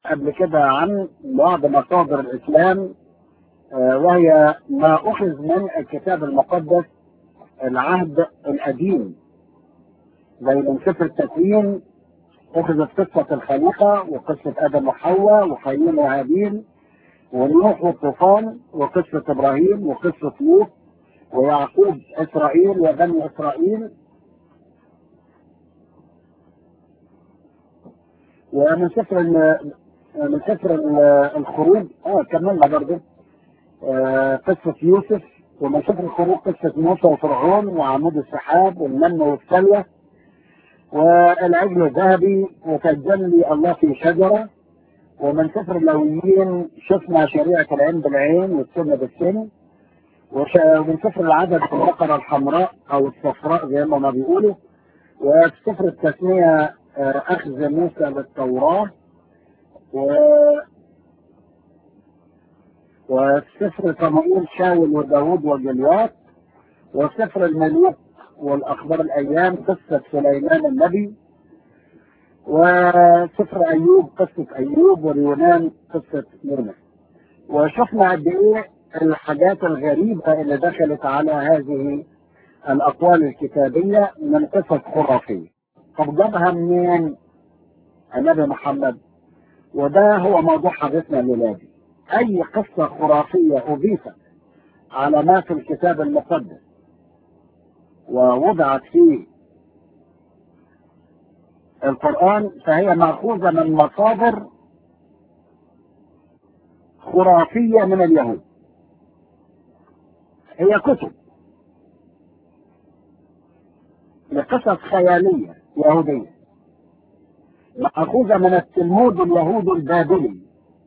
قبل كده عن بعض مصادر الإسلام وهي ما أخذ من الكتاب المقدس العهد القديم زي من سفر التكوين أخذت قصة الخليقة وقصة آدم وحواء وقايين وهابيل ونوح والطوفان وقصة إبراهيم وقصة لوط ويعقوب إسرائيل وبني إسرائيل ومن سفر من سفر الخروج اه كملنا برضه آه قصة يوسف ومن سفر الخروج قصة موسى وفرعون وعمود السحاب والمن والسلوى والعجل الذهبي وتجلي الله في شجرة ومن سفر اللويين شفنا شريعة العين بالعين والسن بالسن ومن سفر العدد في البقرة الحمراء أو الصفراء زي ما بيقولوا وفي سفر التثنية أخذ موسى للتوراة و وفي سفر صموئيل شاول وداود وجليات وفي سفر الملوك والأخبار الأيام قصة سليمان النبي وسفر أيوب قصة أيوب واليونان قصة مرمى وشفنا قد إيه الحاجات الغريبة اللي دخلت على هذه الأقوال الكتابية من قصص خرافية طب جابها منين النبي محمد وده هو موضوع حديثنا الليلة أي قصة خرافية أضيفت على ما في الكتاب المقدس ووضعت في القرآن فهي مأخوذة من مصادر خرافية من اليهود هي كتب لقصص خيالية يهودية مأخوذة من التلمود اليهودي البابلي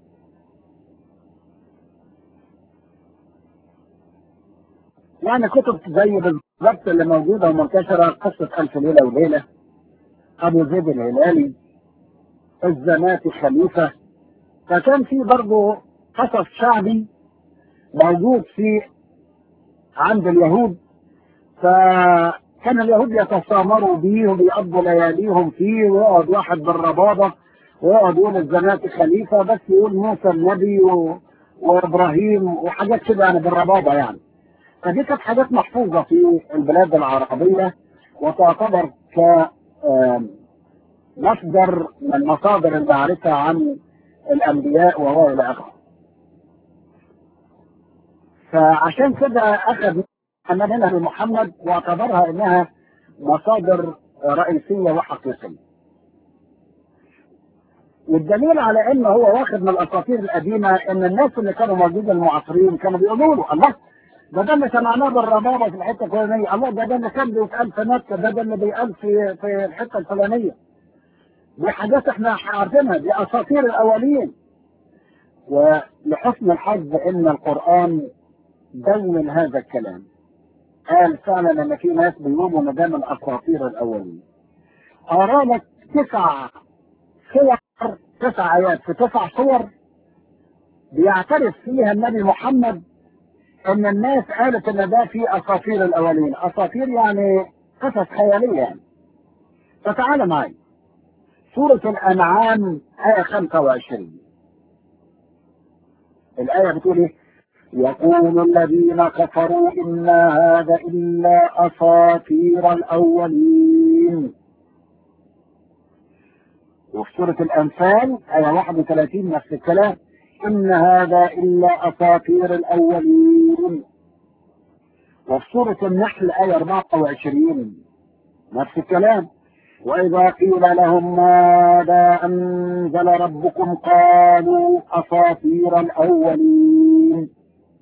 يعني كتب زي بالضبط اللي موجودة ومنتشرة قصة ألف ليلة وليلة أبو زيد الهلالي الزناتي خليفة فكان في برضه قصص شعبي موجود في عند اليهود فكان اليهود يتسامروا به وبيقضوا لياليهم فيه ويقعد واحد بالربابة ويقعد يقول الزناتي خليفة بس يقول موسى النبي و... وإبراهيم وحاجات كده يعني بالربابة يعني فدي كانت حاجات محفوظة في البلاد العربية وتعتبر ك مصدر من مصادر المعرفة عن الأنبياء وهو إلى آخره. فعشان كده أخذ منها محمد واعتبرها إنها مصادر رئيسية وحقيقية. والدليل على إنه هو واخد من الأساطير القديمة إن الناس اللي كانوا موجودين المعاصرين كانوا بيقولوا له الله ده ده اللي سمعناه بالربابه في الحته الفلانيه، الله ده ده اللي كان بيتقال في مكه، ده ده اللي بيتقال في في الحته الفلانيه. دي حاجات احنا عارفينها، دي اساطير الاولين. ولحسن الحظ ان القران دون هذا الكلام. قال فعلا ان في ناس بيقولوا ان ده من اساطير الاولين. قرا لك تسع صور تسع ايات في تسع صور بيعترف فيها النبي محمد ان الناس قالت ان ده في اساطير الاولين اساطير يعني قصص خياليه يعني فتعال معي سورة الأنعام آية 25 الآية بتقول إيه؟ يقول الذين كفروا إن هذا إلا أساطير الأولين وفي سورة الأنفال آية 31 نفس الكلام إن هذا إلا أساطير الأولين وفي سورة النحل آية 24 نفس الكلام وإذا قيل لهم ماذا أنزل ربكم قالوا أساطير الأولين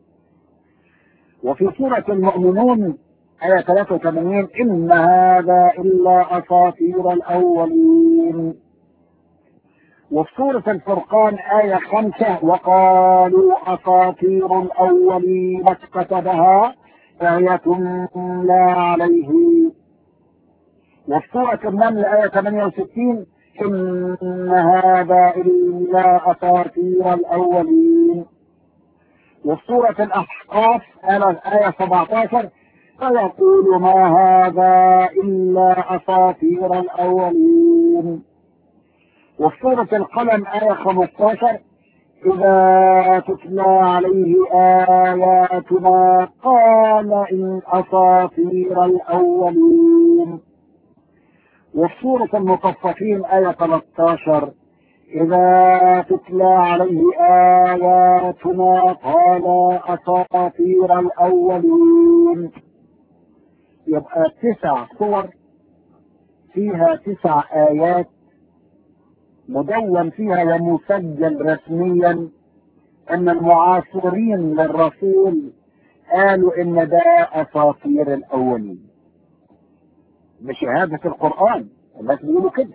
وفي سورة المؤمنون آية 83 إن هذا إلا أساطير الأولين وفي سورة الفرقان آية خمسة وقالوا أساطير الأولين كتبها فهي تملى عليه وفي سورة النمل آية 68 إن هذا إلا أساطير الأولين وفي سورة الأحقاف آية 17 فيقول ما هذا إلا أساطير الأولين وفي سورة القلم آية 15 إذا تتلى عليه آياتنا قال إن أساطير الأولين وفي سورة المطففين آية 13 إذا تتلى عليه آياتنا قال أساطير الأولين يبقى تسع صور فيها تسع آيات مدون فيها ومسجل رسميا ان المعاصرين للرسول قالوا ان ده اساطير الاولين بشهادة القرآن الناس بيقولوا كده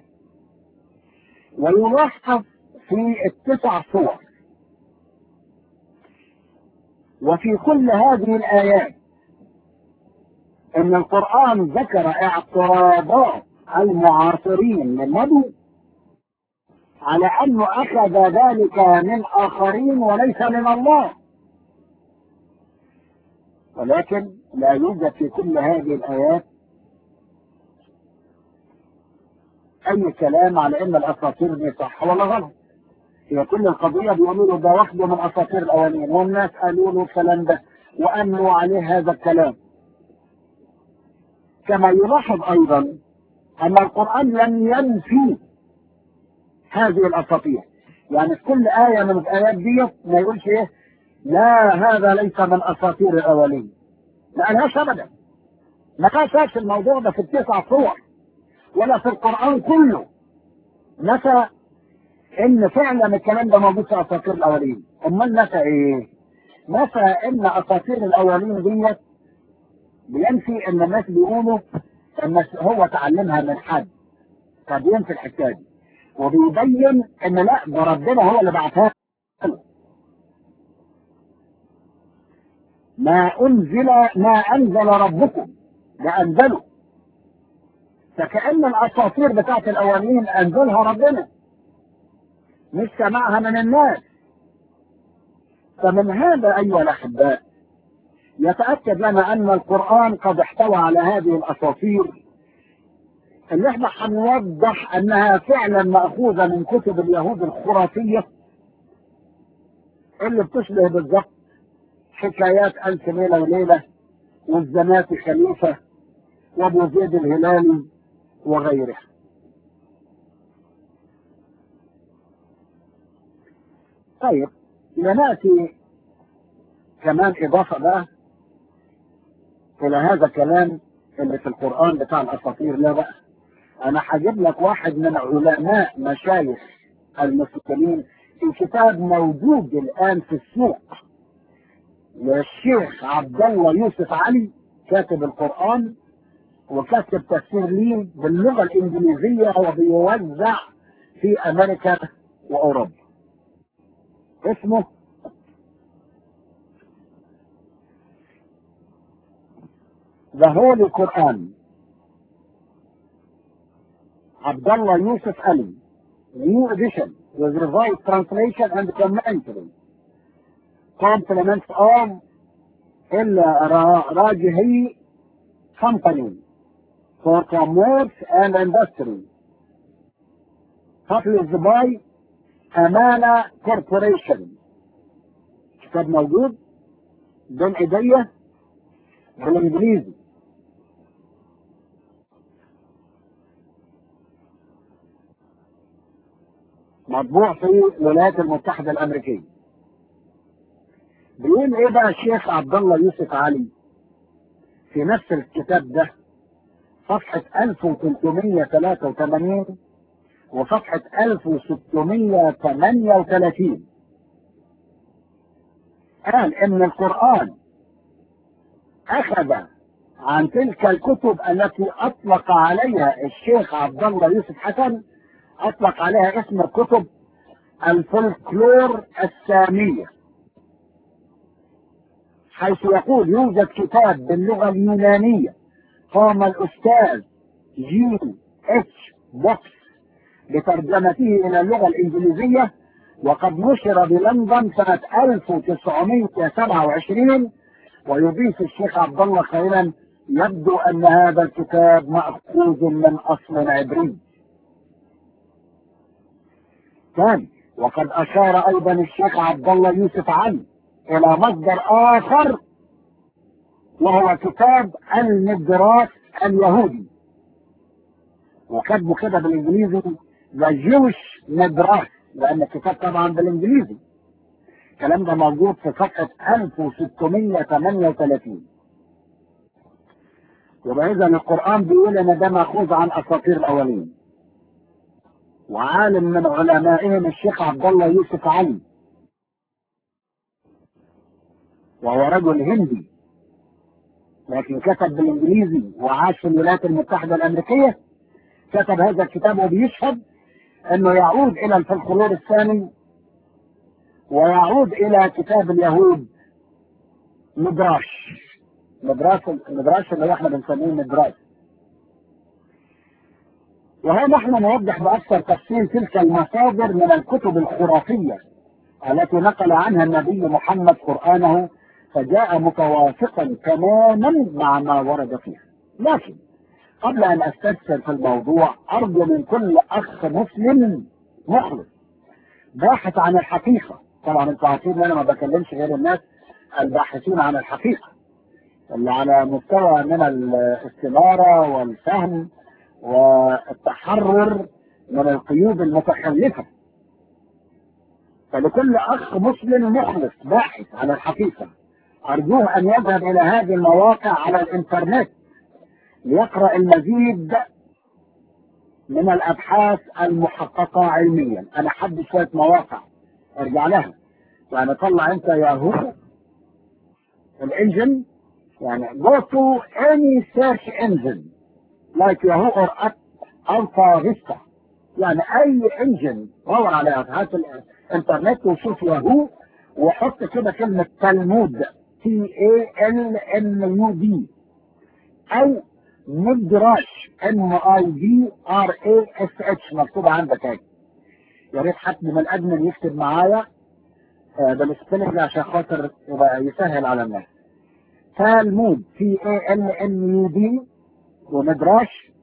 ويلاحظ في التسع صور وفي كل هذه الآيات ان القرآن ذكر اعتراضات المعاصرين للنبي على انه اخذ ذلك من اخرين وليس من الله ولكن لا يوجد في كل هذه الايات اي كلام على ان الاساطير دي صح ولا غلط هي كل القضية بيقولوا له ده واخده من اساطير الاولين والناس قالوا له الكلام ده وامنوا عليه هذا الكلام كما يلاحظ ايضا ان القرآن لم ينفي هذه الاساطير يعني في كل آية من الآيات ديت ما يقولش ايه لا هذا ليس من اساطير الاولين ما قالهاش ابدا ما قالش الموضوع ده في التسع صور ولا في القرآن كله نفى ان فعلا الكلام ده موجود في اساطير الاولين امال نفى ايه نفى ان اساطير الاولين ديت بينفي ان الناس بيقولوا ان هو تعلمها من حد فبينفي الحكايه دي وبيبين ان لا ده ربنا هو اللي بعثها له. ما انزل ما انزل ربكم ده انزله فكأن الاساطير بتاعت الاولين انزلها ربنا مش سمعها من الناس فمن هذا ايها الاحباء يتأكد لنا أن القرآن قد احتوى على هذه الأساطير اللي احنا هنوضح أنها فعلا مأخوذة من كتب اليهود الخرافية اللي بتشبه بالضبط حكايات ألف ليلة وليلة والزنات خليفة وأبو زيد الهلالي وغيرها طيب لنأتي كمان إضافة بقى إلى هذا الكلام اللي في القرآن بتاع الأساطير لا بقى أنا هجيب لك واحد من علماء مشايخ المسلمين في كتاب موجود الآن في السوق للشيخ عبد الله يوسف علي كاتب القرآن وكاتب تفسير ليه باللغة الإنجليزية وبيوزع في أمريكا وأوروبا اسمه The Holy Quran Abdullah Yusuf Ali New Edition with revised translation and commentary compliments of El-Rajihi Company for Commerce and Industry published by Amana Corporation كتاب موجود بين ايديا بالانجليزي مطبوع في الولايات المتحدة الأمريكية. بيقول إيه بقى الشيخ عبد الله يوسف علي في نفس الكتاب ده صفحة 1383 وصفحة 1638 قال إن القرآن أخذ عن تلك الكتب التي أطلق عليها الشيخ عبد الله يوسف حسن أطلق عليها اسم الكتب الفولكلور السامية حيث يقول يوجد كتاب باللغة اليونانية قام الأستاذ جي اتش بوكس بترجمته إلى اللغة الإنجليزية وقد نشر بلندن سنة 1927 ويضيف الشيخ عبد الله خيرا يبدو أن هذا الكتاب مأخوذ من أصل عبري ثاني وقد اشار ايضا الشيخ عبد الله يوسف علي الى مصدر اخر وهو كتاب المدراس اليهودي وكاتبه كده بالانجليزي ذا جوش مدراس لان الكتاب طبعا بالانجليزي الكلام ده موجود في صفحه 1638 يبقى اذا القران بيقول ان ده ماخوذ عن اساطير الاولين وعالم من علمائهم الشيخ عبد الله يوسف علي وهو رجل هندي لكن كتب بالانجليزي وعاش في الولايات المتحده الامريكيه كتب هذا الكتاب وبيشهد انه يعود الى الفلكلور الثاني ويعود الى كتاب اليهود مدراش مدراس مدراس اللي احنا بنسميه مدراس وهذا نحن نوضح باكثر تفصيل تلك المصادر من الكتب الخرافيه التي نقل عنها النبي محمد قرانه فجاء متوافقا تماما مع ما ورد فيها لكن قبل ان استفسر في الموضوع ارجو من كل اخ مسلم مخلص باحث عن الحقيقه طبعا انتوا عارفين ان انا ما بكلمش غير الناس الباحثين عن الحقيقه اللي على مستوى من الاستناره والفهم والتحرر من القيود المتخلفه فلكل اخ مسلم مخلص باحث عن الحقيقه ارجوه ان يذهب الى هذه المواقع على الانترنت ليقرا المزيد من الابحاث المحققه علميا انا حد شويه مواقع ارجع لها يعني طلع انت ياهو الانجن يعني go to any search engine like Yahoo or Alpha Vista يعني اي انجن دور عليها هات الانترنت وشوف ياهو وحط كده كلمة تلمود تي اي ال ام يو دي او مدراش ام اي دي ار اي اس اتش مكتوبة عندك اهي يا ريت حد من الادمن يكتب معايا آه بالسبيلنج عشان خاطر يبقى يسهل على الناس تالمود تي اي ال ام يو دي ومدراش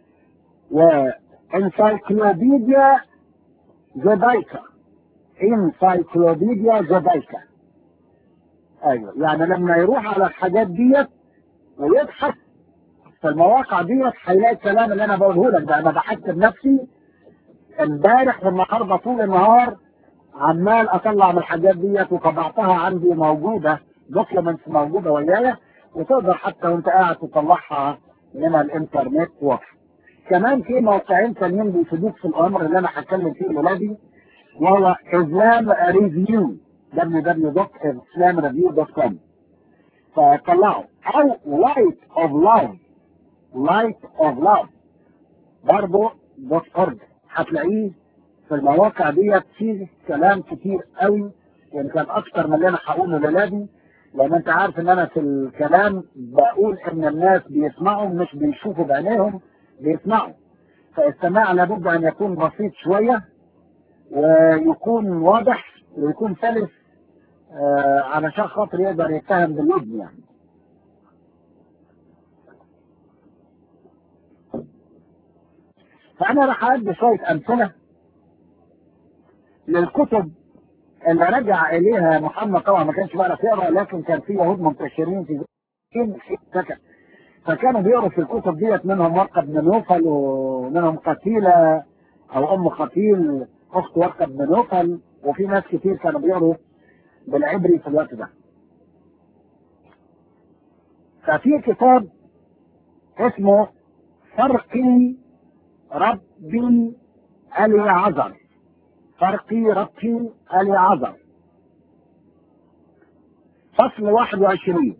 وانسايكلوبيديا جودايكا انسايكلوبيديا جودايكا ايوه يعني لما يروح على الحاجات ديت ويبحث في المواقع ديت هيلاقي الكلام اللي انا بقوله لك ده انا بحثت بنفسي امبارح والنهارده طول النهار عمال اطلع من الحاجات ديت وطبعتها عندي موجوده دوكيومنتس موجوده ويايا وتقدر حتى وانت قاعد تطلعها من الانترنت واضح كمان في موقعين تانيين بيفيدوك في الامر اللي انا هتكلم فيه ولادي وهو اسلام ريفيو www.islamreview.com فطلعوا او لايت اوف لايف لايت اوف لايف برضه دوت اورج هتلاقيه في المواقع ديت فيه كلام كتير قوي يمكن يعني اكتر من اللي انا هقوله لولادي لان انت عارف ان انا في الكلام بقول ان الناس بيسمعوا مش بيشوفوا بعينيهم بيسمعوا فالسماع لابد ان يكون بسيط شويه ويكون واضح ويكون سلس آه علشان خاطر يقدر يتهم بالودن يعني فانا راح ادي شويه امثله للكتب اللي رجع اليها محمد طبعا ما كانش بيعرف يقرا لكن كان في يهود منتشرين في سكن فكانوا بيقروا في الكتب ديت منهم ورقه بن نوفل ومنهم قتيله او ام قتيل اخت ورقه بن نوفل وفي ناس كتير كانوا بيقروا بالعبري في الوقت ده. ففي كتاب اسمه فرقي ربي اليعذر فرقي ربي اليعذر فصل 21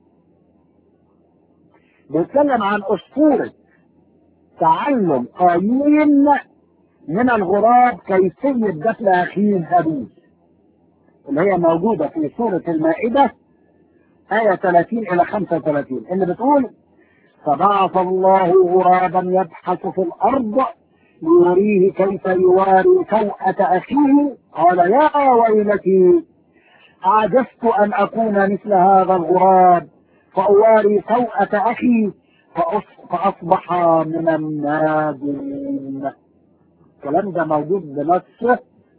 بيتكلم عن أسطورة تعلم قايين من الغراب كيفية دفن أخيه هابيل اللي هي موجودة في سورة المائدة آية 30 إلى 35 اللي بتقول فبعث الله غرابا يبحث في الأرض ليريه كيف يواري سوءة أخيه قال يا ويلتي أعجزت أن أكون مثل هذا الغراب فأواري سوءة أخي فأصبح من النادمين الكلام ده موجود بنصه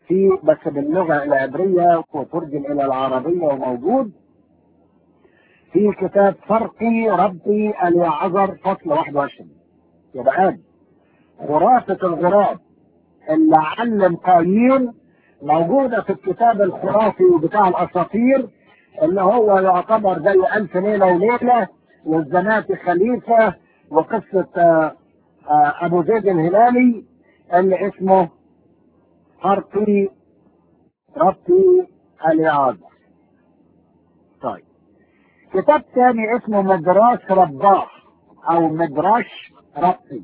في بس باللغة العبرية وترجم إلى العربية وموجود في كتاب فرقي ربي اليعذر فصل 21 يبقى ادي خرافة الغراب اللي علم قايين موجودة في الكتاب الخرافي بتاع الأساطير اللي هو يعتبر زي ألف ليلة وليلة والزناتي خليفة وقصة آه، آه، أبو زيد الهلالي اللي اسمه فرقي ربي اليعذر طيب كتاب تاني اسمه مدراس رباح او مدراش ربي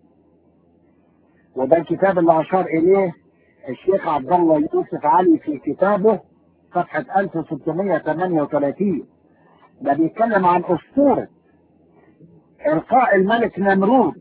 وده الكتاب اللي اشار اليه الشيخ عبد الله يوسف علي في كتابه صفحة 1638 ده بيتكلم عن اسطورة القاء الملك نمرود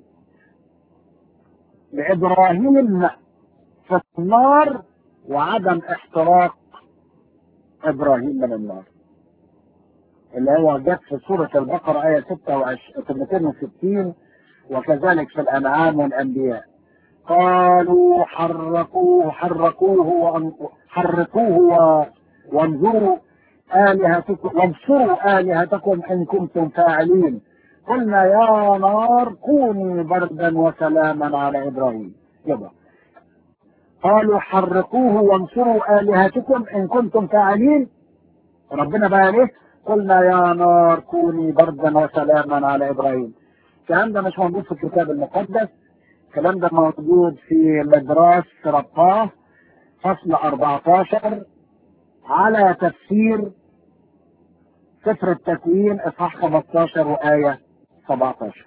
لابراهيم في النار وعدم احتراق ابراهيم من النار اللي هو جت في سورة البقرة آية 260 وكذلك في الأنعام والأنبياء قالوا حرقوه حرقوه وأن- حرقوه و- وانظروا آلهتكم وانصروا آلهتكم إن كنتم فاعلين قلنا يا نار كوني بردا وسلاما على إبراهيم كده قالوا حرقوه وانصروا آلهتكم إن كنتم فاعلين ربنا بقى ليه قلنا يا نار كوني بردا وسلاما على ابراهيم الكلام ده مش موجود في الكتاب المقدس الكلام ده موجود في مدراس رباه فصل 14 على تفسير سفر التكوين اصحاح 15 وايه 17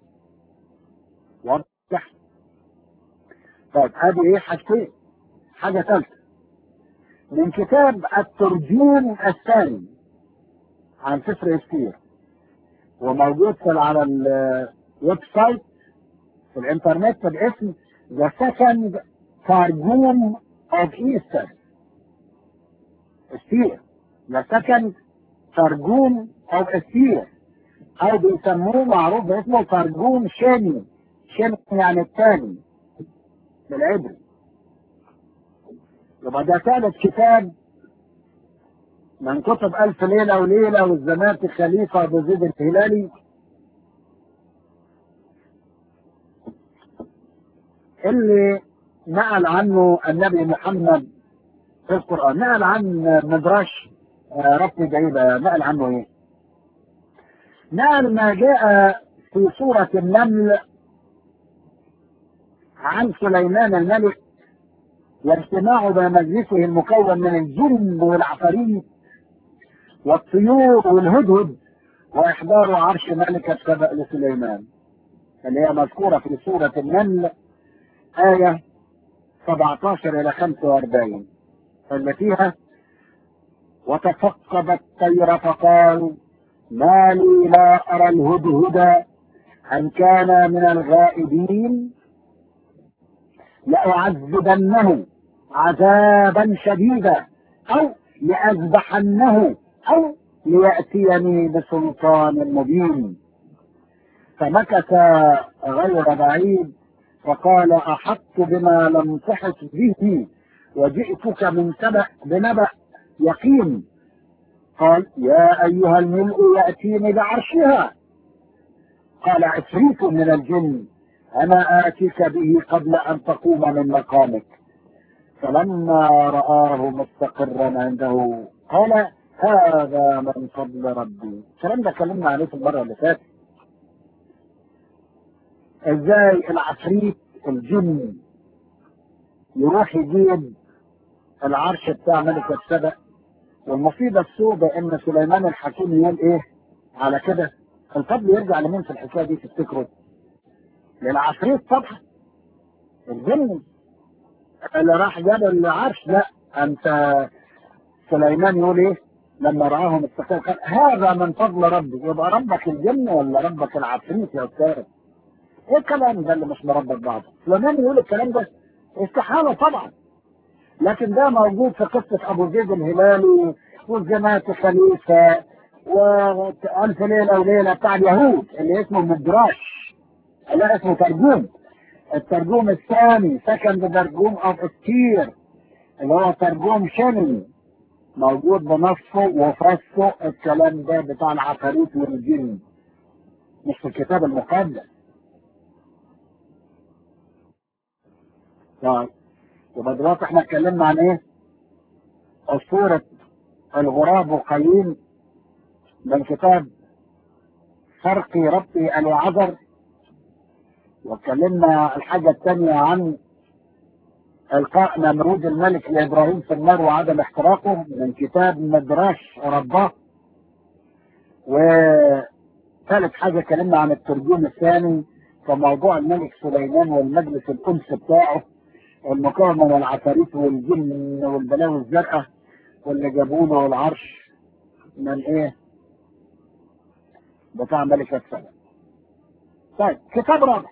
واضح طيب ادي ايه حاجتين حاجه ثالثه من كتاب الترجيم الثاني عن سفر استير وموجود في على الويب سايت في الانترنت باسم The Second Targum of Easter استير The Second Targum of Esther أو بيسموه معروف باسمه ترجوم شامي شامي يعني الثاني بالعبري يبقى ده ثالث كتاب من كتب ألف ليلة وليلة والزمات خليفة أبو زيد الهلالي اللي نقل عنه النبي محمد في القرآن نقل عن مدرش آه، ربي جيدة نقل عنه ايه نقل ما جاء في سورة النمل عن سليمان الملك واجتماعه بمجلسه المكون من الجن والعفاريت والطيور والهدهد واحضار عرش ملكة سبأ لسليمان اللي هي مذكورة في سورة النمل آية 17 إلى 45 اللي فيها وتفقد الطير فقال ما لي لا أرى الهدهد أن كان من الغائبين لأعذبنه عذابا شديدا أو لأذبحنه أو ليأتيني بسلطان مبين فمكث غير بعيد فقال أحط بما لم تحط به وجئتك من سبأ بنبأ يقين قال يا أيها الملء يأتيني بعرشها قال عفريت من الجن أنا آتيك به قبل أن تقوم من مقامك فلما رآه مستقرا عنده قال هذا من فضل ربي الكلام ده اتكلمنا عليه في المرة اللي فاتت ازاي العفريت الجن يروح يجيب العرش بتاع ملك السبأ والمصيبة السوداء ان سليمان الحكيم يقول ايه على كده الفضل يرجع لمين في الحكاية دي تفتكروا للعفريت طبعا الجن اللي راح جاب العرش لا انت سليمان يقول ايه لما رآه مستقر قال هذا من فضل ربي يبقى ربك الجن ولا ربك العفريت يا استاذ ايه الكلام ده اللي مش مربط بعضه سليمان يقول الكلام ده استحالة طبعا لكن ده موجود في قصة ابو زيد الهلالي والزنات خليفة وألف ليلة وليلة بتاع اليهود اللي اسمه مدراش لا اسمه ترجوم الترجوم الثاني سكند ترجوم اوف استير اللي هو ترجم شامل موجود بنصه وفصه الكلام ده بتاع العفاريت والجن مش في الكتاب المقدس طيب يبقى دلوقتي احنا اتكلمنا عن ايه؟ اسطورة الغراب وقايين من كتاب فرقي ربي الوعذر واتكلمنا الحاجة الثانية عن إلقاء نمرود الملك لإبراهيم في النار وعدم احتراقه من كتاب مدراش رباه وثالث حاجة اتكلمنا عن الترجمة الثاني في موضوع الملك سليمان والمجلس الأنس بتاعه المكون من العفاريت والجن والبلاوي الزرقاء واللي جابوا له العرش من ايه؟ بتاع ملكة سبا. طيب كتاب رابع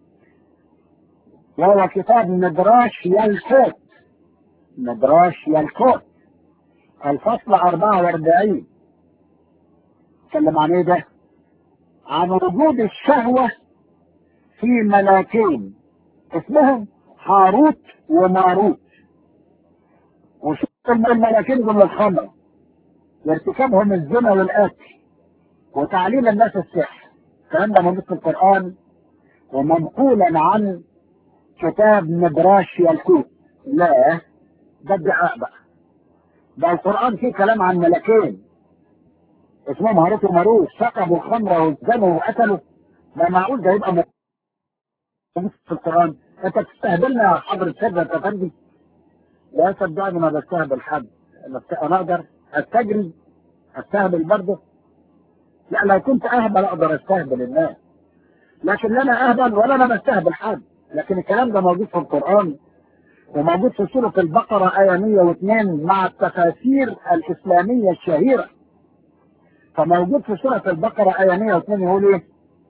وهو كتاب مدراش يلكوت مدراش يلكوت الفصل 44 اتكلم عن ايه ده؟ عن وجود الشهوة في ملاكين اسمهم هاروت وماروت وشوف الملاكين دول الخمر وارتكابهم الزنا والقتل وتعليم الناس السحر الكلام ده موجود في القرآن ومنقولا عن كتاب مدراش يلكوت لا ده ادعاء بقى ده القرآن فيه كلام عن ملكين اسمهم هاروت وماروت سقبوا الخمر وزنوا وقتلوا ده معقول ده يبقى موجود في القرآن انت بتستهبلنا يا حضرة سيدنا انت فندي لا صدقني ما بستهبل حد انا اقدر استجري استهبل برضه لا لو كنت اهبل اقدر استهبل الناس لكن لا انا اهبل ولا انا بستهبل حد لكن الكلام ده موجود في القران وموجود في سوره البقره ايه 102 مع التفاسير الاسلاميه الشهيره فموجود في سوره البقره ايه 102 يقول ايه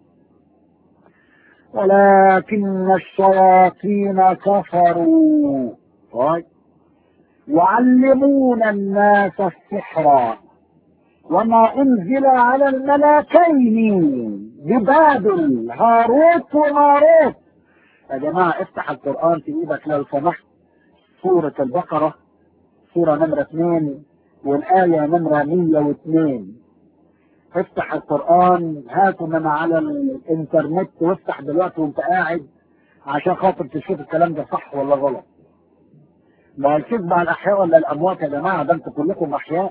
ولكن الشياطين كفروا طيب يعلمون الناس السحر وما أنزل على الملكين ببابل هاروت وماروت يا جماعة افتح القرآن في ايدك لو سمحت سورة البقرة سورة نمرة 2 والآية نمرة 102 افتح القرآن هاته من على الانترنت وافتح دلوقتي وانت قاعد عشان خاطر تشوف الكلام ده صح ولا غلط ما الكذب على الأحياء ولا الأموات يا جماعة ده انتوا كلكم أحياء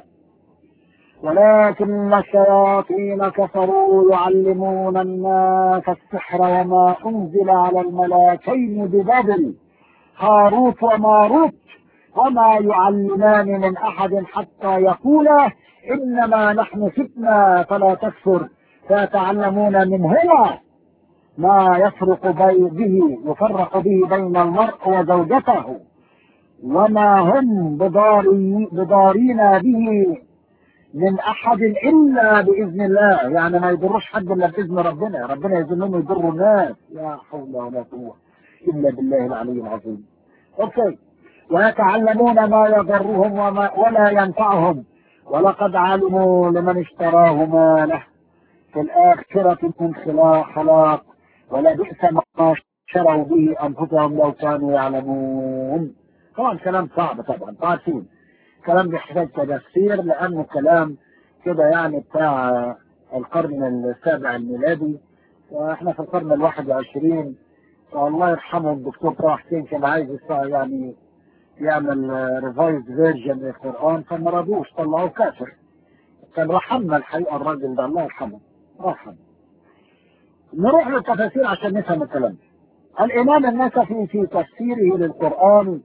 ولكن الشياطين كفروا يعلمون الناس السحر وما أنزل على الملاكين ببابل هاروت وماروت وما يعلمان من أحد حتى يقولا إنما نحن فتنة فلا تكفر فيتعلمون منهما ما يفرق بي به يفرق به بين المرء وزوجته وما هم بضاري بضارين به من احد الا باذن الله يعني ما يضروش حد الا باذن ربنا ربنا يذنهم يضروا الناس لا حول ولا قوه الا بالله العلي العظيم اوكي ويتعلمون ما يضرهم وما ولا ينفعهم ولقد علموا لمن اشتراه ما له في الآخرة من خلاق ولبئس ما شروا به أنفسهم لو كانوا يعلمون طبعا كلام صعب طبعا عارفين كلام بيحتاج تفسير لأنه كلام كده يعني بتاع القرن السابع الميلادي واحنا في القرن الواحد وعشرين والله يرحمه الدكتور طه حسين كان عايز يعني يعمل ريفايز فيرجن للقرآن فما رضوش طلعوه كافر كان رحمنا الحقيقة الراجل ده الله يرحمه رحم نروح للتفاسير عشان نفهم الكلام الإمام النسفي في تفسيره للقرآن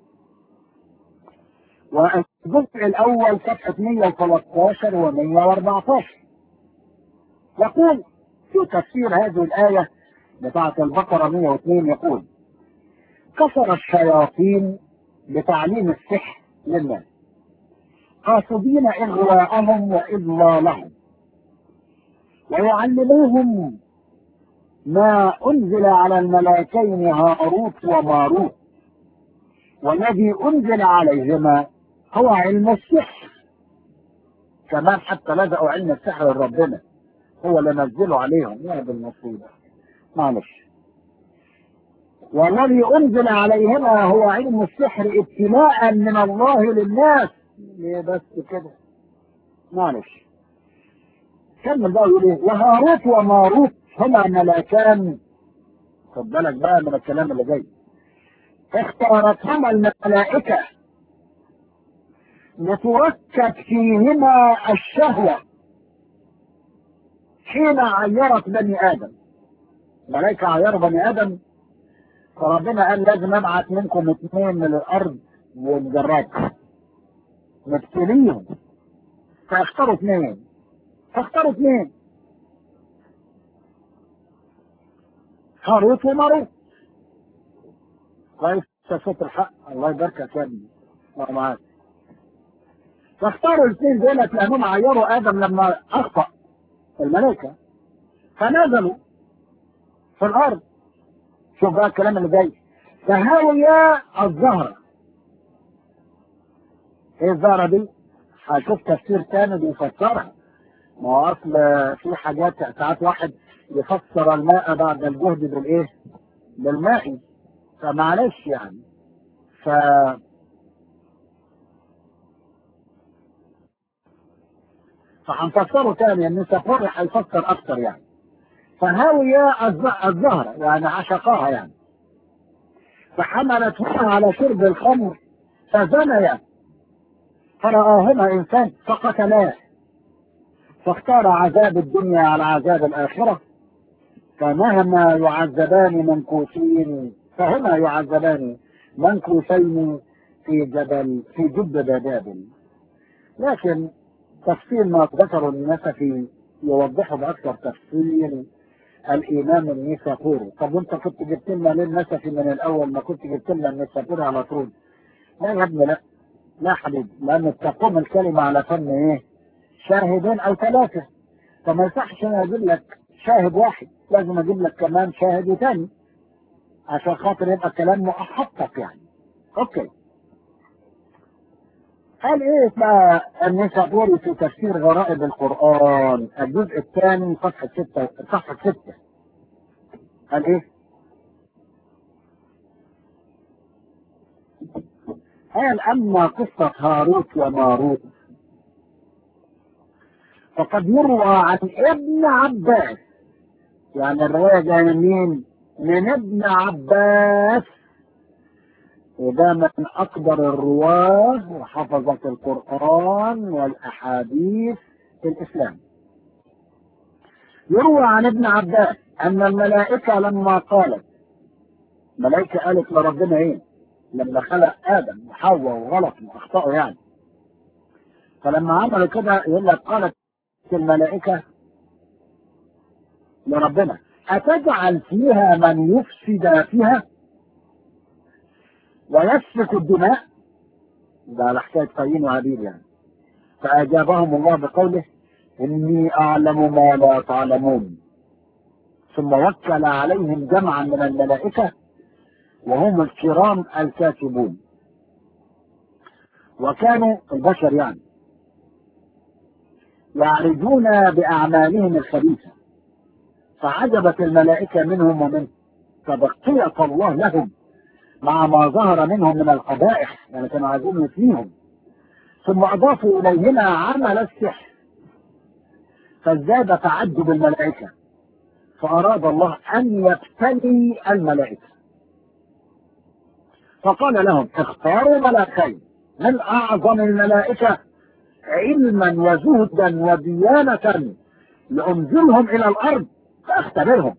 والجزء الأول صفحة 113 و 114 يقول في تفسير هذه الآية بتاعة البقرة 102 يقول كسر الشياطين بتعليم السحر للناس قاصدين إغواءهم وإضلالهم ويعلموهم ما أنزل على الملائكين هاروت وماروت والذي أنزل عليهما هو علم السحر كمان حتى لزقوا علم السحر لربنا هو اللي نزله عليهم يا بالمصيبة معلش والذي أنزل عليهما هو علم السحر ابتلاء من الله للناس ليه بس كده معلش كمل بقى يقول ايه وهاروت وماروت هما ملاكان خد بالك بقى من الكلام اللي جاي اختارتهما الملائكة لتركب فيهما الشهوة حين عيرت بني آدم ملائكة عيروا بني آدم فربنا قال لازم ابعت منكم اثنين من الارض ونجربهم نبتليهم فاختاروا اثنين فاختاروا اثنين هاروت وماروت كويس صوت الحق الله يباركك يا ابني الله معاك فاختاروا الاثنين دولت لانهم عيروا ادم لما اخطا الملائكه فنزلوا في الارض شوف بقى الكلام اللي جاي فهاوية الزهرة ايه الزهرة دي؟ هشوف تفسير تاني بيفسرها ما هو اصل في حاجات ساعات واحد يفسر الماء بعد الجهد بالايه؟ بالماء فمعلش يعني ف فهنفسره تاني ان سفوري هيفسر اكتر يعني فهاوية الزهرة يعني عشقاها يعني فحملتهما على شرب الخمر فزنيا فرآهما إنسان فقتلاه فاختار عذاب الدنيا على عذاب الآخرة فمهما يعذبان منكوسين فهما يعذبان منكوسين في جبل في جب بابل لكن تفصيل ما ذكره النسفي يوضحه بأكثر تفصيل الإمام النسابوري طب وأنت كنت جبت لنا ليه النسفي من الأول ما كنت جبت لنا النسابوري على طول لا يا ابني لا لا حبيبي لأن تقوم الكلمة على فن إيه شاهدين أو ثلاثة فما يصحش أنا أجيب لك شاهد واحد لازم أجيب لك كمان شاهد ثاني عشان خاطر يبقى كلام محقق يعني أوكي قال ايه بقى النسابوري في تفسير غرائب القرآن الجزء الثاني صفحة ستة صفحة ستة قال ايه؟ قال أما قصة هاروت وماروت فقد يروى عن ابن عباس يعني الرواية جاية من مين؟ من ابن عباس وده من أكبر الرواة وحفظة القرآن والأحاديث في الإسلام يروى عن ابن عباس أن الملائكة لما قالت الملائكة قالت لربنا إيه لما خلق آدم وحواء وغلط وأخطأوا يعني فلما عملوا كده يقول لك قالت الملائكة لربنا أتجعل فيها من يفسد فيها ويسفك الدماء ده على حكاية قايين وهابيل يعني فأجابهم الله بقوله إني أعلم ما لا تعلمون ثم وكل عليهم جمعا من الملائكة وهم الكرام الكاتبون وكانوا البشر يعني يعرجون بأعمالهم الخبيثة فعجبت الملائكة منهم ومن فبقية الله لهم مع ما ظهر منهم من القبائح يعني كانوا عايزين يفنيهم ثم اضافوا اليهما عمل السحر فازداد تعجب الملائكه فاراد الله ان يبتلي الملائكه فقال لهم اختاروا ملكين من اعظم الملائكه علما وزهدا وديانه لانزلهم الى الارض فاختبرهم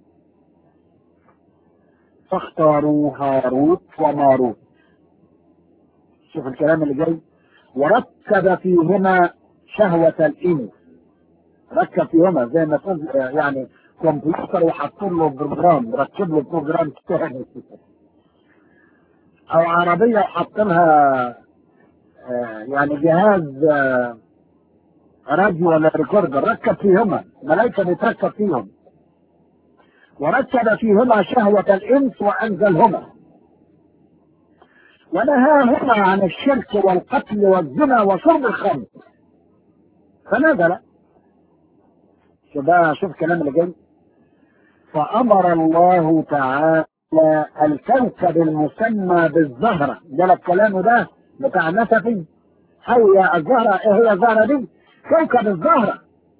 فاختاروا هاروت وماروت شوف الكلام اللي جاي وركب فيهما شهوة الإنس ركب فيهما زي ما تقول يعني كمبيوتر وحط له بروجرام ركب له بروجرام تاني أو عربية وحط لها يعني جهاز راديو ولا ريكوردر ركب فيهما ملائكة بتركب فيهم ورتب فيهما شهوة الإنس وأنزلهما ونهاهما عن الشرك والقتل والزنا وشرب الخمر فنزل شوف بقى شوف الكلام اللي جاي فأمر الله تعالى الكوكب المسمى بالزهرة ده لك كلامه ده بتاع نسفي هي الزهرة ايه هي الزهرة دي كوكب الزهرة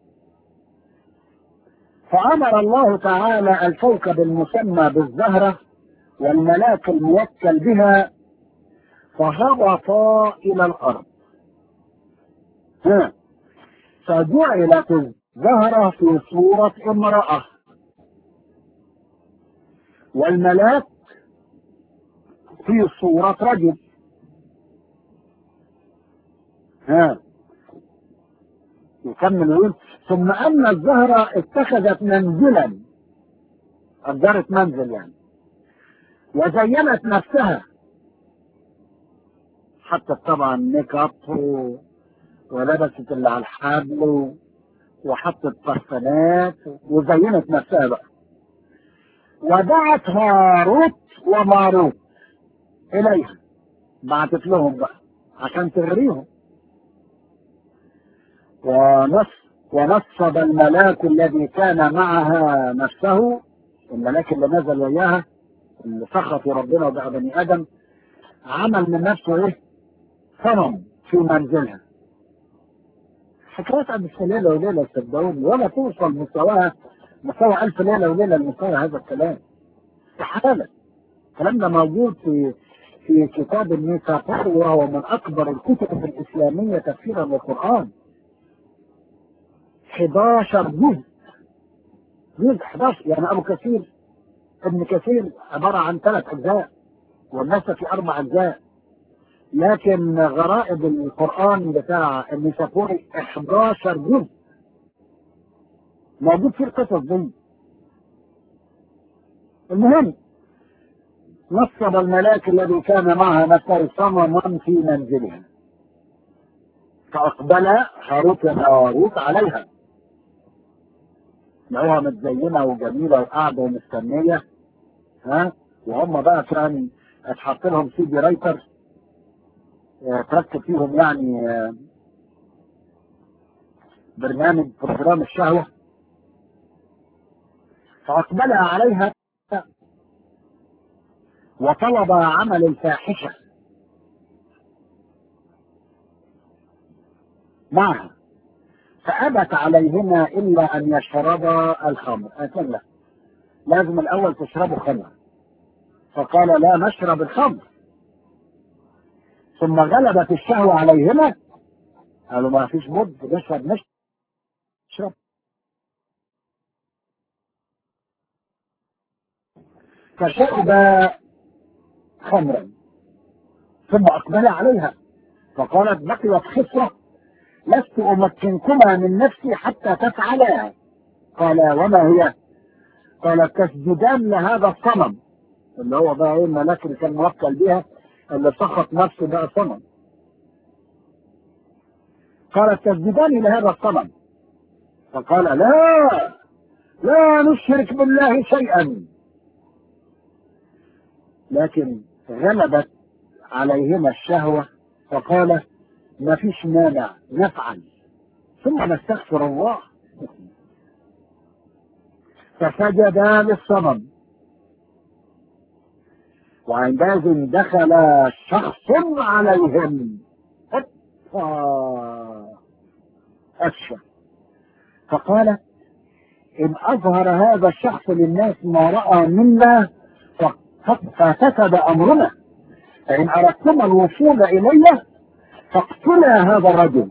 فأمر الله تعالى الكوكب المسمى بالزهرة والملاك الموكل بها فهبطا إلى الأرض ها فجعلت الزهرة في صورة امرأة والملاك في صورة رجل ها يكمل يقول ثم أن الزهرة اتخذت منزلا أجرت منزل يعني وزينت نفسها حطت طبعا ميك اب ولبست اللي على الحبل وحطت برفانات وزينت نفسها بقى ودعت هاروت وماروت إليها بعتت لهم بقى عشان تغريهم ونص ونصب الملاك الذي كان معها نفسه الملاك اللي نزل وياها اللي سخط ربنا وبقى بني ادم عمل من نفسه ايه؟ صنم في منزلها حكايات عن ليله وليله صدقوني ولا توصل مستواها مستوى ألف ليله وليله لمستوى هذا الكلام استحاله الكلام ده موجود في في كتاب الميثاق وهو من اكبر الكتب الاسلاميه تفسيرا للقران 11 جزء جزء 11 يعني ابو كثير ابن كثير عباره عن ثلاث اجزاء والناس في اربع اجزاء لكن غرائب القران بتاع النسافوري 11 جزء موجود فيه القصص دي المهم نصب الملاك الذي كان معها نفسه صنما في منزلها فأقبل هاروت وماروت عليها لقوها متزينة وجميلة وقاعدة ومستنية ها وهم بقى كان اتحط لهم سي دي رايتر تركب فيهم يعني برنامج بروجرام الشهوة فأقبل عليها وطلب عمل الفاحشة معها فأبت عليهما إلا أن يشربا الخمر قالت لا لازم الأول تشربوا خمر فقال لا نشرب الخمر ثم غلبت الشهوة عليهما قالوا ما فيش بد نشرب نشرب فشرب خمرا ثم أقبل عليها فقالت بقيت خصرة لست أمكنكما من نفسي حتى تفعلا قال وما هي قال تسجدان لهذا الصنم اللي هو بقى ايه الملاك اللي كان موكل بيها اللي سخط نفسه بقى صنم قالت تسجدان لهذا الصنم فقال لا لا نشرك بالله شيئا لكن غلبت عليهما الشهوة فقال ما فيش مانع نفعل ثم نستغفر الله فسجدا للصنم وعندئذ دخل شخص عليهم أشهر فقال إن أظهر هذا الشخص للناس ما رأى منا ففسد أمرنا فإن أردتم الوصول إليه فاقتلا هذا الرجل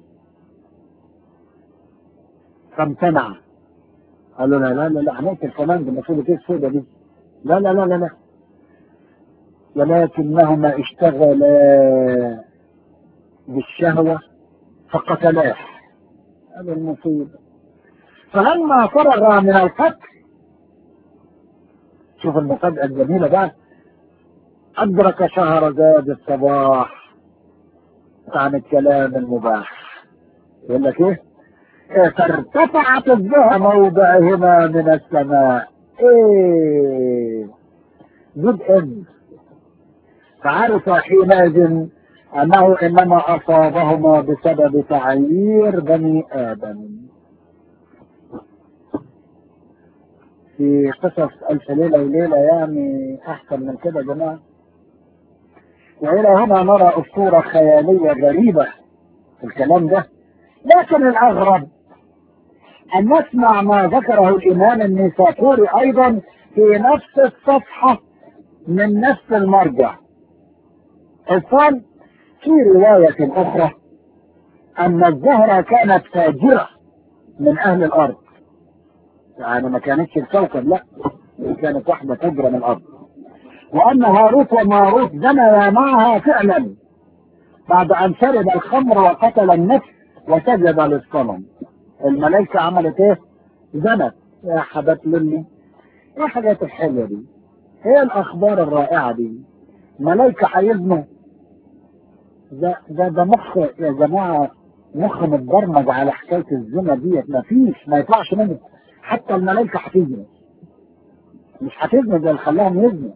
فامتنع قال له لا لا لا لا هنقتل كمان بالمفروض كده السودة دي لا لا لا لا لا ولكنهما اشتغلا بالشهوة فقتلاه هذا المصيبة فلما فرغ من القتل شوف المفاجأة الجميلة بقى أدرك شهرزاد الصباح عن الكلام المباح يقول لك ايه فارتفعت الزهر موضعهما من السماء ايه جود اند فعرف حينئذ انه انما اصابهما بسبب تعيير بني ادم في قصص ألف ليلة وليلة يعني أحسن من كده يا جماعة وإلى هنا نرى أسطورة خيالية غريبة في الكلام ده لكن الأغرب أن نسمع ما ذكره الإمام النيسابوري أيضا في نفس الصفحة من نفس المرجع قال في رواية أخرى أن الزهرة كانت فاجرة من أهل الأرض يعني ما كانتش الكوكب لا كانت واحدة فجرة من الأرض وأن هاروت وماروت زنيا معها فعلا بعد أن شرب الخمر وقتل النفس وسجد للصنم الملائكة عملت ايه؟ زنت يا حبات للي ايه الحاجات الحلوة دي؟ ايه الأخبار الرائعة دي؟ ملائكة هيزنوا ده ده ده مخ يا جماعة مخ متبرمج على حكاية الزنا ديت مفيش ما يطلعش منه حتى الملائكة هتزني مش هتزني ده اللي خلاهم يزنوا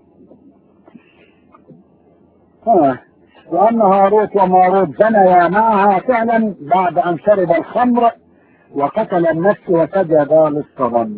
ها وأن هاروت وماروت زنيا معها فعلا بعد أن شرب الخمر وقتل النفس وسجد للصنم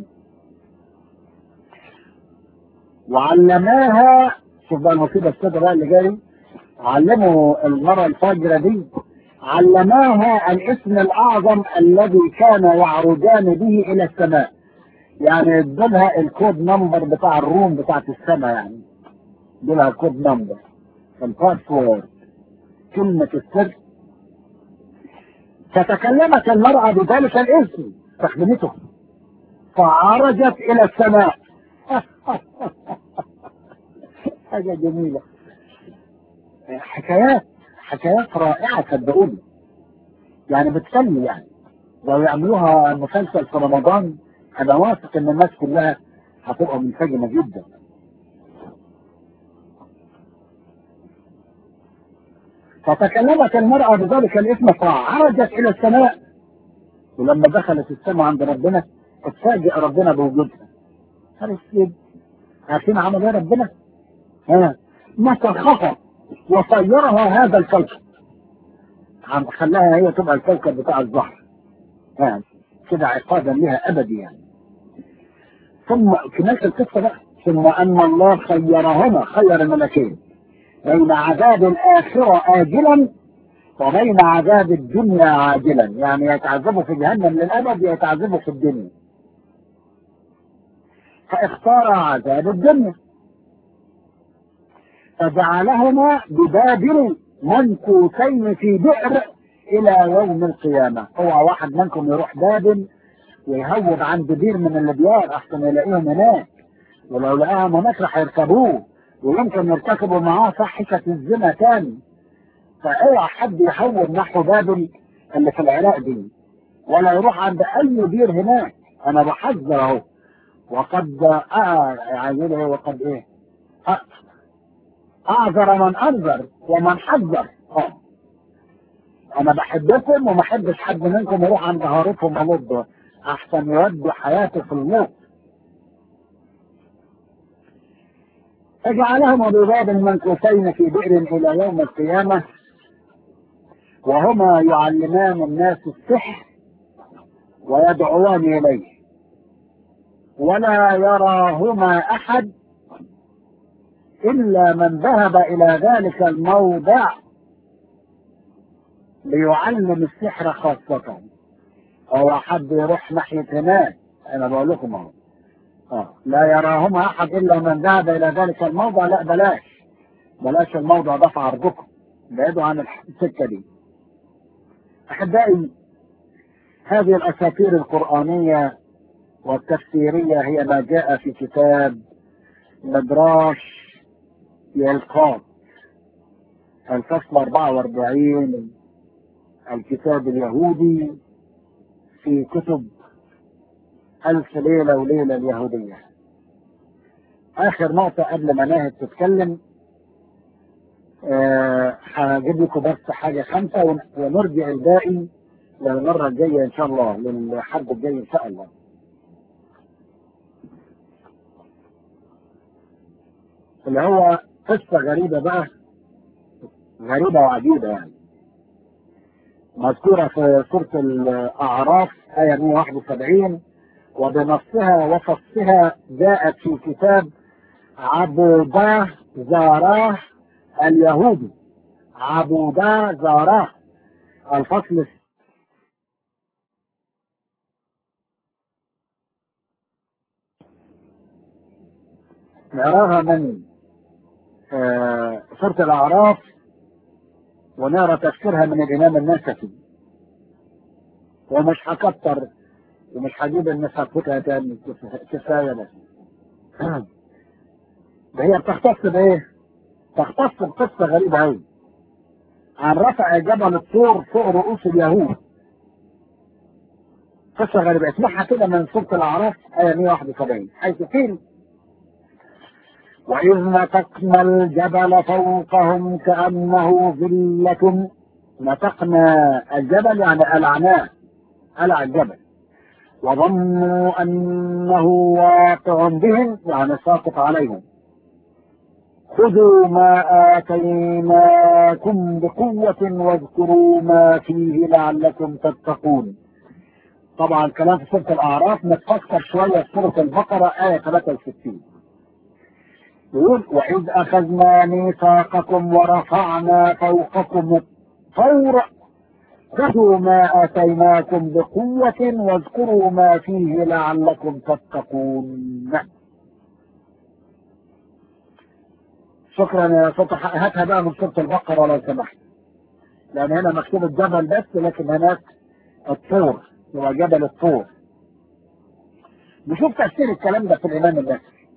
وعلماها شوف بقى المصيبة السوداء بقى اللي جاي علموا المرة الفجرة دي علماها الاسم الأعظم الذي كان يعرجان به إلى السماء يعني ادولها الكود نمبر بتاع الروم بتاعت السماء يعني ادولها الكود نمبر الباسورد كلمة السر فتكلمت المرأة بذلك الاسم استخدمته فعرجت إلى السماء حاجة جميلة حكايات حكايات رائعة صدقوني يعني بتسلي يعني لو يعملوها مسلسل في رمضان أنا واثق إن الناس كلها هتبقى منسجمة جدا فتكلمت المرأة بذلك الاسم فعرجت إلى السماء ولما دخلت السماء عند ربنا اتفاجئ ربنا بوجودها قال السيد عارفين عمل ايه ربنا؟ ها مسخها وصيرها هذا الكوكب عم خلاها هي تبقى الكوكب بتاع الزهر ها كده عقابا لها ابدي يعني ثم في نفس القصه بقى ثم ان الله خيرهما خير الملكين بين عذاب الآخرة آجلا وبين عذاب الدنيا عاجلا يعني يتعذبوا في جهنم للأبد يتعذبوا في الدنيا فاختار عذاب الدنيا فجعلهما ببابل منكوسين في بئر إلى يوم القيامة هو واحد منكم يروح بابل ويهوب عند بير من الابيار احسن يلاقيهم هناك ولو لقاهم هناك راح يركبوه ويمكن يرتكبوا معاه فاحشة الزنا تاني فاوعى حد يحول نحو بابل اللي في العراق دي ولا يروح عند اي بير هناك انا بحذر اهو وقد عايزين ايه وقد ايه اعذر من انذر ومن حذر اه انا بحبكم وما احبش حد منكم يروح عند هارتهم ولد احسن يودي حياته في الموت فجعلهما بباب منكوسين في بئر الى يوم القيامه وهما يعلمان الناس السحر ويدعوان اليه ولا يراهما احد الا من ذهب الى ذلك الموضع ليعلم السحر خاصة او حد يروح ناحية هناك انا بقول لكم اهو اه لا يراهما احد الا من ذهب الى ذلك الموضع لا بلاش بلاش الموضع ده في عرضكم بعيدوا عن السكة دي احبائي هذه الاساطير القرآنية والتفسيرية هي ما جاء في كتاب مدراش يلقاط الفصل 44 الكتاب اليهودي في كتب ألف ليلة وليلة اليهودية آخر نقطة قبل ما ناهد تتكلم أه هجيب لكم بس حاجة خمسة ونرجع الباقي للمرة الجاية إن شاء الله للحد الجاي إن شاء الله اللي هو قصة غريبة بقى غريبة وعجيبة يعني مذكورة في سورة الأعراف آية 171 وبنصها وفصها جاءت في كتاب عبوداه زاراه اليهودي عبوداه زاراه الفصل نراها من آه سورة الأعراف ونرى تفسيرها من الإمام النسفي ومش هكتر ومش هجيب الناس هتفوتها تاني كفاية بس ده هي بتختص بإيه؟ تختص بقصة غريبة أوي عن رفع جبل الطور فوق رؤوس اليهود قصة غريبة اسمعها كده من سورة الأعراف آية 171 حيث قيل وإذ نتقنا الجبل فوقهم كأنه ظلة نتقنا الجبل يعني ألعناه ألع الجبل وظنوا أنه واقع بهم يعني ساقط عليهم خذوا ما آتيناكم بقوة واذكروا ما فيه لعلكم تتقون طبعا الكلام في سورة الأعراف متفسر شوية في سورة البقرة آية 63 يقول وإذ أخذنا ميثاقكم ورفعنا فوقكم الطور خذوا ما آتيناكم بقوة واذكروا ما فيه لعلكم تتقون شكرا يا فتح هاتها بقى من سورة البقرة لو سمحت لأن هنا مكتوب الجبل بس لكن هناك الطور هو جبل الطور نشوف تفسير الكلام ده في الإمام النسري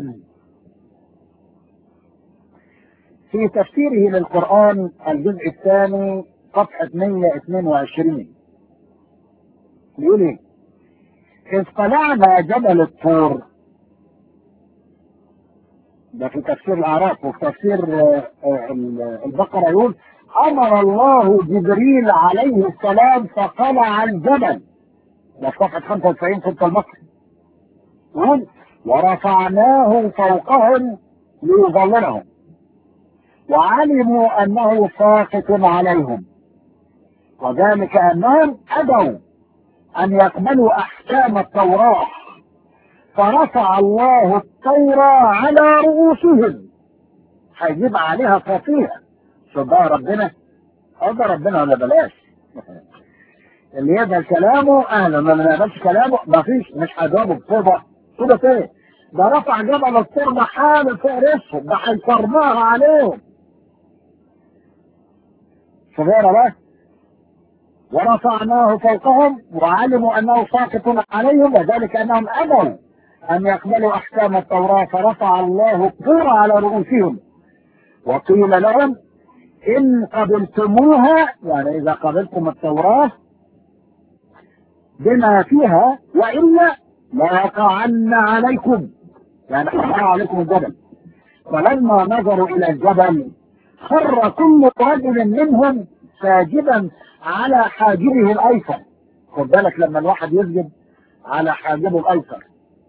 في تفسيره للقرآن الجزء الثاني صفحة 122 يقول ايه؟ إذ طلعنا جبل الطور ده في تفسير الأعراف وفي تفسير البقرة يقول أمر الله جبريل عليه السلام فطلع الجبل ده في صفحة 95 سورة المصري يقول ورفعناه فوقهم ليظللهم وعلموا أنه ساقط عليهم وذلك أنهم أبوا أن يقبلوا أحكام التوراة فرفع الله التوراة على رؤوسهم هيجيب عليها فصيحة شو ده ربنا ده ربنا ولا بلاش اللي يقبل كلامه اهلا ما يقبلش كلامه مفيش مش هجاوبه بصوبة صوبة ايه ده رفع جبل الطور ده حامل فوق راسهم ده هيكرمها عليهم صغيرة بس ورفعناه فوقهم وعلموا انه ساقط عليهم وذلك انهم ابوا ان يقبلوا احكام التوراة فرفع الله الطور على رؤوسهم وقيل لهم ان قبلتموها يعني اذا قبلتم التوراة بما فيها والا ليقعن عليكم يعني حرى عليكم الجبل فلما نظروا الى الجبل خر كل رجل منهم ساجدا على حاجبه الايسر خد بالك لما الواحد يسجد على حاجبه الايسر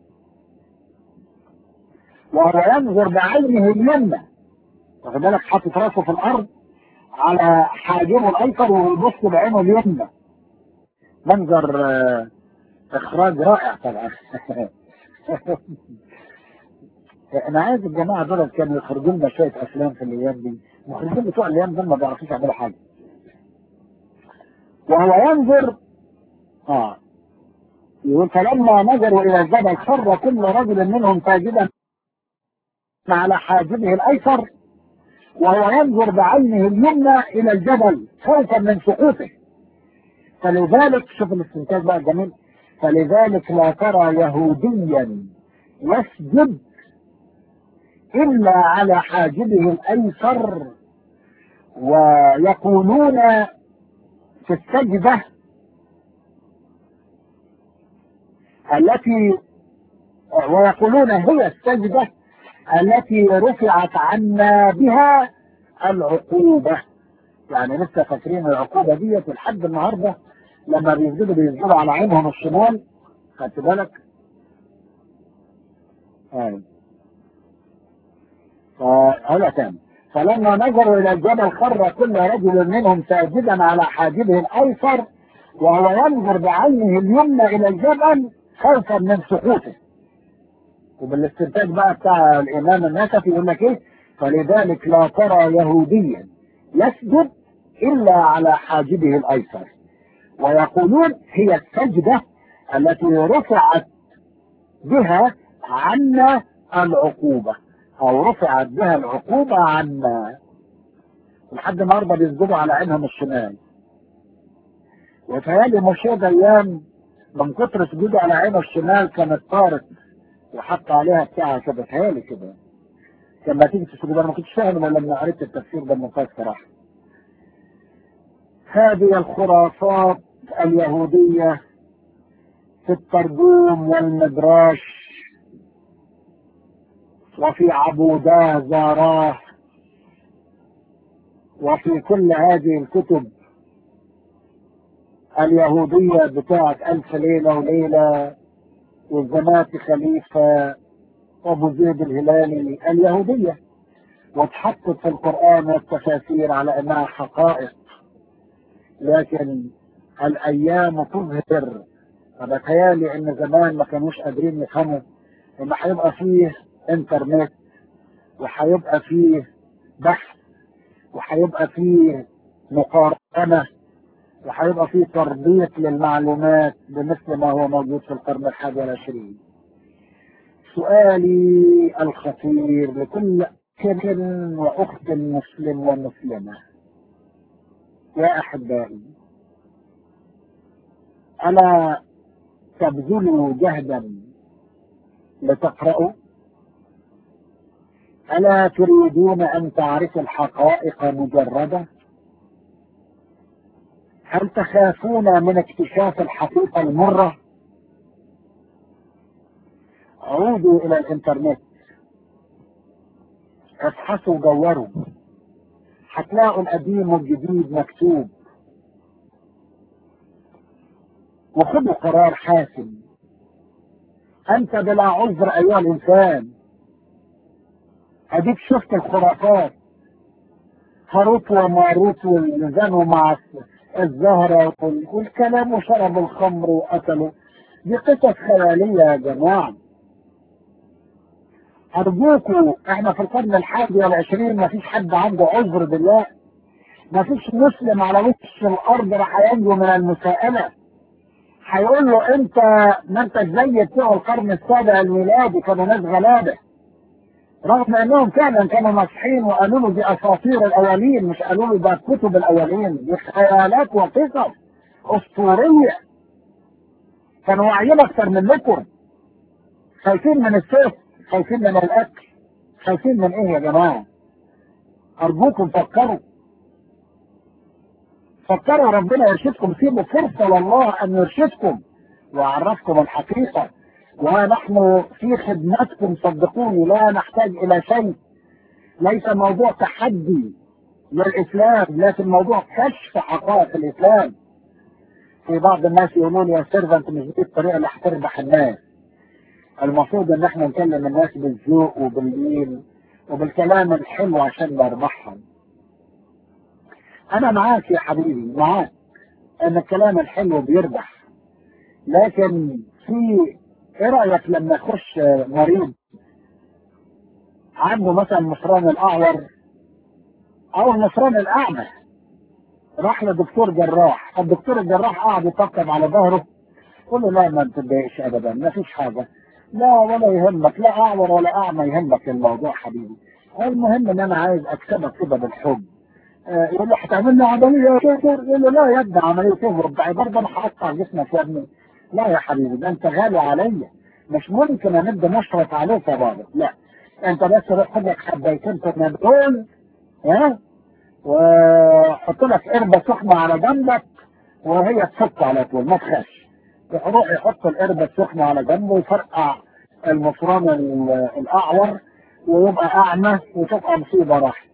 وهو ينظر بعينه اليمنى واخد بالك حاطط راسه في الارض على حاجبه الايسر ويبص بعينه اليمنى منظر آه اخراج رائع طبعا انا عايز الجماعه دول كانوا يخرجوا لنا شويه افلام في الايام دي المخرجين بتوع الايام دول ما بيعرفوش يعملوا حاجه وهو ينظر اه يقول فلما نظروا الى الجبل خر كل رجل منهم ساجدا على حاجبه الايسر وهو ينظر بعينه اليمنى الى الجبل خوفا من سقوطه فلذلك شوف الاستنتاج بقى الجميل فلذلك لا ترى يهوديا يسجد الا على حاجبه الايسر ويقولون في السجدة التي ويقولون هي السجدة التي رفعت عنا بها العقوبة يعني لسه فاكرين العقوبة ديت لحد النهاردة لما بيسجدوا بيسجدوا على عينهم الشمال خدت بالك؟ ايوه فهذا تاني فلما نظروا الى الجبل خر كل رجل منهم ساجدا على حاجبه الايسر وهو ينظر بعينه اليمنى الى الجبل خوفا من سقوطه وبالاستنتاج بقى بتاع الامام النسفي يقول لك ايه فلذلك لا ترى يهوديا يسجد الا على حاجبه الايسر ويقولون هي السجده التي رفعت بها عنا العقوبه او رفعت بها العقوبه عنا لحد النهارده بيسجدوا على عينهم الشمال وتهيألي مشهد ايام من كتر سجوده على عينه الشمال كانت طارت وحط عليها بتاع كده تهيألي كده لما تيجي تسجد انا ما كنتش فاهم الا لما قريت التفسير ده من صراحه هذه الخرافات اليهوديه في الترجوم والمدراش وفي عبوداه زاراه وفي كل هذه الكتب اليهودية بتاعت ألف ليلة وليلة والزنات خليفة وأبو زيد الهلالي اليهودية واتحطت في القرآن والتفاسير على أنها حقائق لكن الأيام تظهر أنا خيالي إن زمان ما كانوش قادرين يفهموا إن هيبقى فيه إنترنت وهيبقى فيه بحث وهيبقى فيه مقارنة وهيبقى فيه تربيط للمعلومات بمثل ما هو موجود في القرن الحادي والعشرين سؤالي الخطير لكل أخ وأخت مسلم ومسلمة يا أحبائي ألا تبذلوا جهدا لتقرأوا ألا تريدون أن تعرفوا الحقائق مجردة هل تخافون من اكتشاف الحقيقة المرة عودوا إلى الإنترنت ابحثوا دوروا هتلاقوا القديم والجديد مكتوب وخذوا قرار حاسم أنت بلا عذر أيها الإنسان أديك شفت الخرافات هاروت وماروت والزنوا مع الزهرة والكلام وشربوا الخمر وقتلوا دي قصص خيالية يا جماعة أرجوكوا احنا في القرن الحادي والعشرين ما فيش حد عنده عذر بالله ما فيش مسلم على وش الأرض راح ينجو من المساءلة هيقول له انت ما انت زي بتوع القرن السابع الميلادي كانوا ناس غلابه رغم انهم فعلا كانوا ناصحين وقالوا له دي اساطير الاولين مش قالوا له ده كتب الاولين دي خيالات وقصص اسطوريه كانوا واعيين اكتر منكم خايفين من السيف خايفين من الاكل خايفين من ايه يا جماعه ارجوكم فكروا فكروا ربنا يرشدكم سيبوا فرصه لله ان يرشدكم ويعرفكم الحقيقه ونحن في خدمتكم صدقوني لا نحتاج الى شيء ليس موضوع تحدي للاسلام لكن موضوع كشف حقائق الاسلام في بعض الناس يقولوا لي يا سيرفنت مش دي الطريقه اللي هتربح الناس المفروض ان احنا نكلم الناس بالذوق وباللين وبالكلام الحلو عشان نربحهم انا معاك يا حبيبي معاك ان الكلام الحلو بيربح لكن في ايه رايك لما يخش مريض عنده مثلا مصران الاعور او المصران الاعمى راح لدكتور جراح الدكتور الجراح قاعد يطبطب على ظهره قول له لا ما تتضايقش ابدا ما فيش حاجه لا ولا يهمك لا اعور ولا اعمى يهمك الموضوع حبيبي المهم ان انا عايز اكسبك كده بالحب آه يقول له هتعمل لي عمليه يا دكتور يقول له لا يا ابني عمليه تهرب ده برضه انا هقطع جسمك يا ابني لا يا حبيبي ده انت غالي عليا مش ممكن امد مشرط عليك يا بابا لا انت بس روح خد لك حبايتين بنادول ها وحط لك قربة سخنة على جنبك وهي تفك على طول ما تخافش يروح يحط القربة السخنة على جنبه ويفرقع المصران الأعور ويبقى أعمى وتبقى مصيبة راح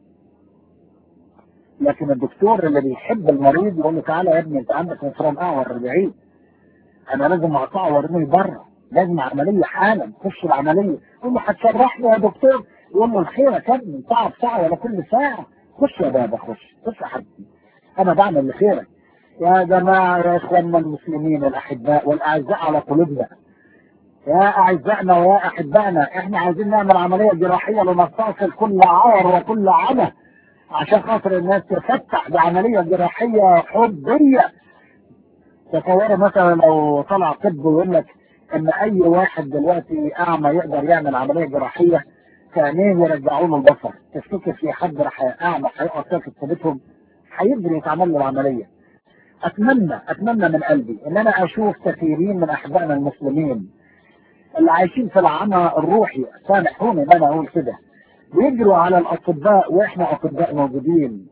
لكن الدكتور اللي بيحب المريض يقول له تعالى يا ابني انت عندك مصران أعور بعيد انا لازم اقطعه وارميه بره لازم عمليه حالا خش العمليه يقول له هتشرحني يا دكتور يقول له الخير يا ابني تعب ساعه ولا كل ساعه خش يا بابا خش خش يا حبيبي انا بعمل لخيرك يا جماعة يا إخواننا المسلمين الأحباء والأعزاء على قلوبنا يا أعزائنا ويا أحبائنا إحنا عايزين نعمل عملية جراحية لنستأصل كل عار وكل عمى عشان خاطر الناس تفتح بعملية جراحية حبية تصوروا مثلا لو طلع طب ويقول لك ان اي واحد دلوقتي اعمى يقدر يعمل عمليه جراحيه كعينيه يرجعوا له البصر تفتكر في حد راح اعمى هيقف ساكت في بيتهم هيقدر يتعمل له العمليه اتمنى اتمنى من قلبي ان انا اشوف كثيرين من احبائنا المسلمين اللي عايشين في العمى الروحي سامحوني ان انا اقول كده بيجروا على الاطباء واحنا اطباء موجودين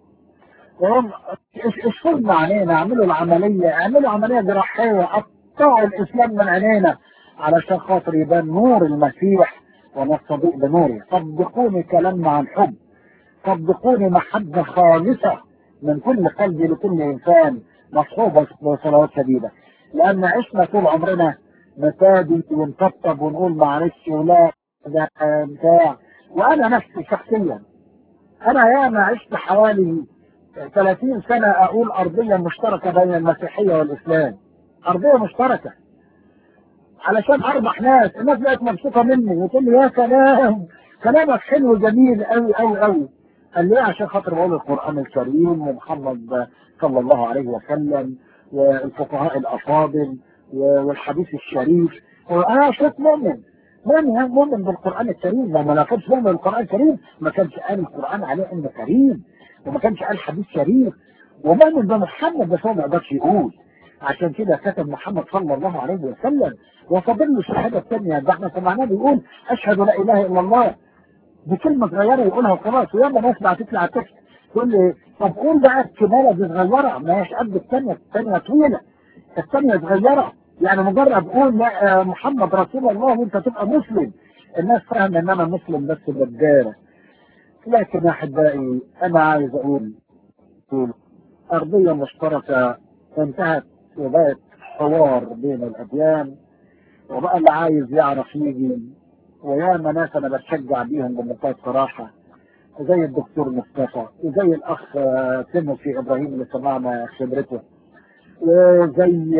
وهم اشفرنا علينا اعملوا العمليه اعملوا عمليه جراحيه قطعوا الاسلام من عينينا علشان خاطر يبان نور المسيح ونستضيء بنوره صدقوني كلامنا عن حب صدقوني محبه خالصه من كل قلبي لكل انسان مصحوبه بصلوات شديده لان عشنا طول عمرنا نتادي ونطبطب ونقول معلش ولا ده بتاع وانا نفسي شخصيا انا ياما عشت حوالي 30 سنة أقول أرضية مشتركة بين المسيحية والإسلام أرضية مشتركة علشان أربح ناس الناس بقت مبسوطة مني وتقول لي يا سلام كلامك حلو جميل أوي أوي أوي قال لي عشان خاطر بقول القرآن الكريم ومحمد صلى الله عليه وسلم والفقهاء الأفاضل والحديث الشريف وأنا شفت مؤمن مؤمن مؤمن بالقرآن الكريم لما ما كانش مؤمن بالقرآن الكريم ما كانش قال القرآن عليه إنه كريم وما كانش قال حديث شريف ومؤمن بمحمد بس هو ما يقدرش يقول عشان كده كتب محمد صلى الله عليه وسلم وفضل له الشهاده الثانيه ده احنا سمعناه بيقول اشهد لا اله الا الله بكلمه صغيره يقولها وخلاص ويلا ناس بعتت لي على التكست تقول لي طب قول بقى الكماله دي صغيره ما هيش قد الثانيه الثانيه طويله الثانيه صغيره يعني مجرد قول لا محمد رسول الله وانت تبقى مسلم الناس فاهمه ان انا مسلم بس بداره لكن يا احبائي انا عايز اقول ارضيه مشتركه انتهت وبقت حوار بين الاديان وبقى اللي عايز يعرف يجي وياما ناس انا بتشجع بيهم بمنتهى الصراحه زي الدكتور مصطفى وزي الاخ تيموثي ابراهيم اللي سمعنا خبرته وزي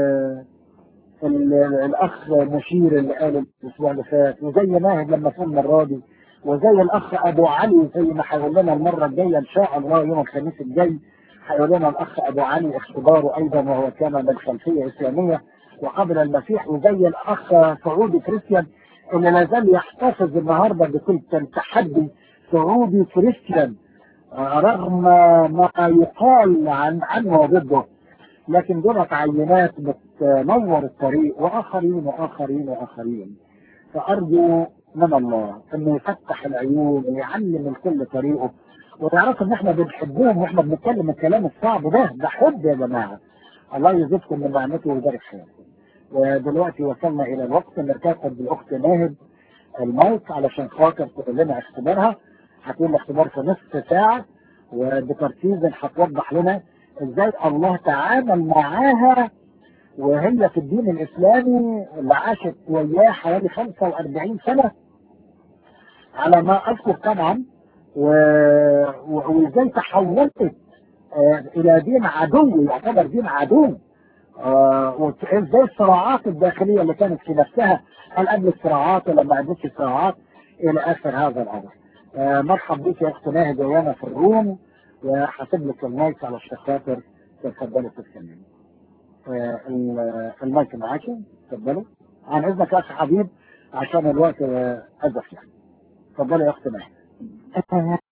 الاخ مشير اللي قال الاسبوع اللي فات وزي ماهد لما كان المره دي وزي الاخ ابو علي زي ما هيقول لنا المره الجايه ان شاء الله يوم الخميس الجاي هيقول لنا الاخ ابو علي اختباره ايضا وهو كان من خلفيه اسلاميه وقبل المسيح وزي الاخ سعودي كريستيان اللي لا زال يحتفظ النهارده بكل تحدي سعودي كريستيان رغم ما يقال عن عنه وضده لكن دولت عينات بتنور الطريق واخرين واخرين واخرين فارجو من الله انه يفتح العيون ويعلم الكل طريقه ويعرفوا ان احنا بنحبهم واحنا بنتكلم الكلام الصعب ده ده حب يا جماعه الله يزيدكم من نعمته ويبارك فيكم ودلوقتي وصلنا الى الوقت ان نرتقب بالاخت ناهد المايك علشان خاطر تقول لنا اختبارها هتقول الاختبار في نصف ساعه وبتركيز هتوضح لنا ازاي الله تعامل معاها وهي في الدين الاسلامي اللي عاشت وياه حوالي 45 سنه على ما اذكر طبعا وازاي تحولت الى دين عدو يعتبر دين عدو وازاي الصراعات الداخليه اللي كانت في نفسها هل قبل الصراعات ولا ما قبلش الصراعات الى اخر هذا الامر. مرحب بك يا اخت ناهد وانا في الروم وحاسب لك المايك على خاطر تتفضلي تتكلمي. المايك معاكي اتفضلي. عن اذنك يا اخ حبيب عشان الوقت ازف يعني. اتفضلي يا اخت ناهد.